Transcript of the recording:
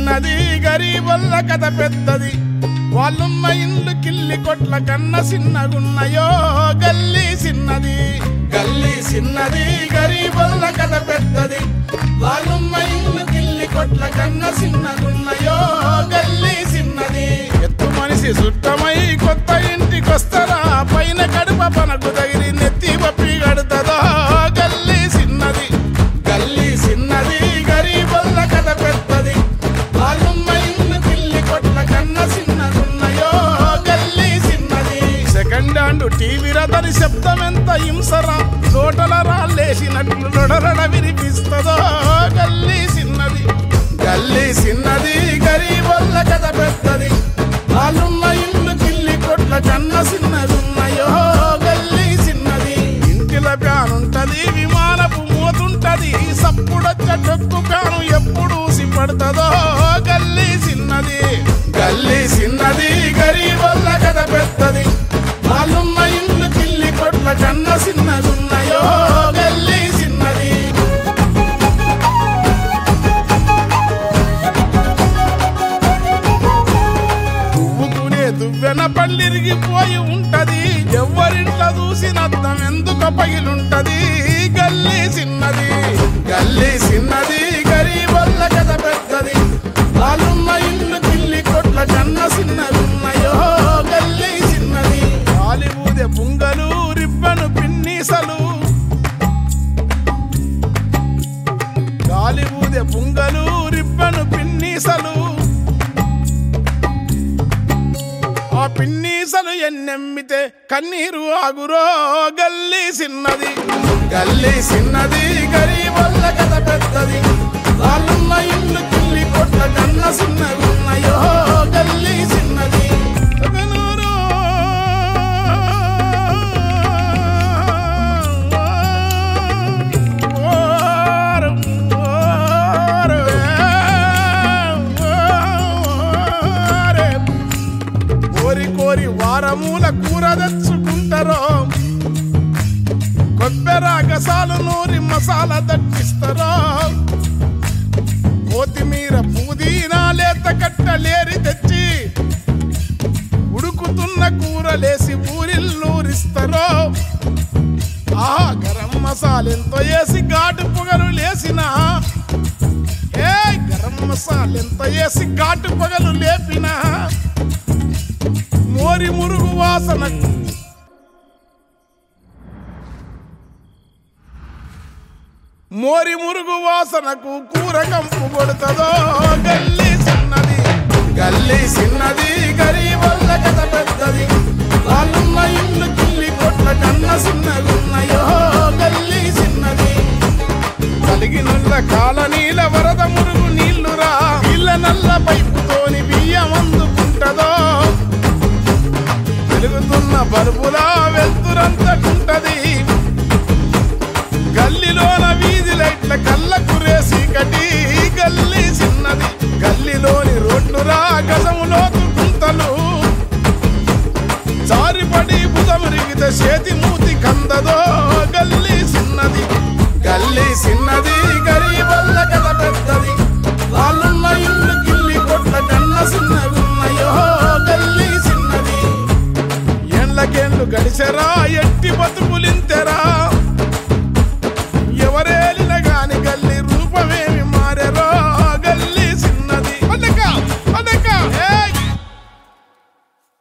చిన్నది గరీబొల్ల కథ పెద్దది వాళ్ళున్న ఇల్లు కిల్లి కొట్ల కన్న చిన్నగున్నయో గల్లీ చిన్నది గల్లీ చిన్నది గరీబొల్ల కథ పెద్దది వాళ్ళున్న ఇల్లు కిల్లి కొట్ల కన్న చిన్నగున్నయో గల్లీ చిన్నది ఎత్తు మనిషి సుట్టమై కొత్త ఇంటికొస్తరా పైన కడుప పనకు తగిలి నెత్తి పప్పి గడుతుందో గల్లీ చిన్నది గల్లీ చిన్నది గరీబొల్ల కథ పెద్దది వాళ్ళున్న ఇల్లు కిల్లి కొట్ల కన్న చిన్నగున్నయో గల్లీ చిన్నది సెకండ్ హ్యాండ్ టీవీ రథని శబ్దం ఎంత హింసరా లోటల రాళ్ళేసినట్లు లొడరడ వినిపిస్తుందో గల్లీ చిన్నది గల్లీ చిన్నది గరీబొల్ల కథ పెద్దది వాళ్ళున్న ఇల్లు కిల్లి కొట్ల కన్న చిన్నదున్నయో గల్లీ చిన్నది ఇంటిల ప్యానుంటది విమానపు మోతుంటది సప్పుడొచ్చ డొక్కు కాను ఎప్పుడు సిపడుతుందో గల్లీ చిన్నది గల్లీ చిన్నది గరీబొల్ల కథ పెద్దది వాళ్ళున్న ఇల్లు కిల్లి కొట్ల కన్న చిన్నదున్నయో గల్లీ చిన్నది దువ్వుకునే దువ్వెన పళ్ళిరిగిపోయి ఉంటది ఎవరింట్లో చూసిన అద్దం ఎందుకు పగిలుంటది గల్లీ చిన్నది గల్లీ చిన్నది గరీబొల్ల కథ పెద్దది వాళ్ళున్న ఇల్లు కిల్లి కొట్ల కన్న చిన్నదున్నయో గల్లీ చిన్నది కాలిబూదె పుంగలు రిబ్బను పిన్నీసలు గాలిబూదె పుంగలు రిబ్బను పిన్నీసలు ఆ పిన్నీసలు ఎన్నెమ్మితే కన్నీరు ఆగురో గల్లీ చిన్నది గల్లీ చిన్నది గరీబొల్ల కథ పెద్దది వాళ్ళున్న ఇల్లు కిల్లి కొట్ల కన్న చిన్నవి ఉన్నాయో గల్లీ చిన్నది ఒకనూరు ఓరు, ఓరు, ఓరు. కోరి కోరి వారమూల కూర తెచ్చుకుంటారో కొబ్బెర గసాలు నూరి మసాలా దట్టిస్తారో కొత్తిమీర పుదీనా లేత కట్టలేరి తెచ్చి ఉడుకుతున్న కూరలేసి ఊరిల్లూరిస్తారో ఆ గరం మసాలా ఎంతో వేసి ఘాటు పొగలు లేసిన ఏ గరం మసాలా ఎంత వేసి ఘాటు పొగలు లేపినా మోరి మురుగు వాసన మోరి మురుగు వాసనకు కూర కంపు కొడుతుందో గల్లీ చిన్నది గల్లీ చిన్నది గరీబొల్ల కథ పెద్దది వాళ్ళున్న ఇల్లు కిల్లి కొట్ల కన్న చిన్నగున్నయో గల్లీ చిన్నది కలిగినున్న కాలనీల వరద మురుగు నీళ్లురా ఇళ్ళ నల్ల పైపుతోని బియ్యం అందుకుంటదో వెలుగుతున్న బల్బులా వెళ్తురంతకుంటది గల్లీలోన వీధి లైట్ల కళ్ళ కురేసి కటి గల్లీ చిన్నది గల్లీలోని రోడ్లురా గజములోతు గుంతలు జారిపడి బుధమురిగితే చేతి మూతి కందదో గల్లీ చిన్నది గల్లీ చిన్నది గరీబల్ల కథ పెద్దది వాళ్ళున్న ఇల్లు గిల్లి కొట్ల కన్న చిన్నగున్నయో గల్లీ చిన్నది ఏండ్లకేండ్లు గడిచెరా ఎట్టి బతుకులింతెరా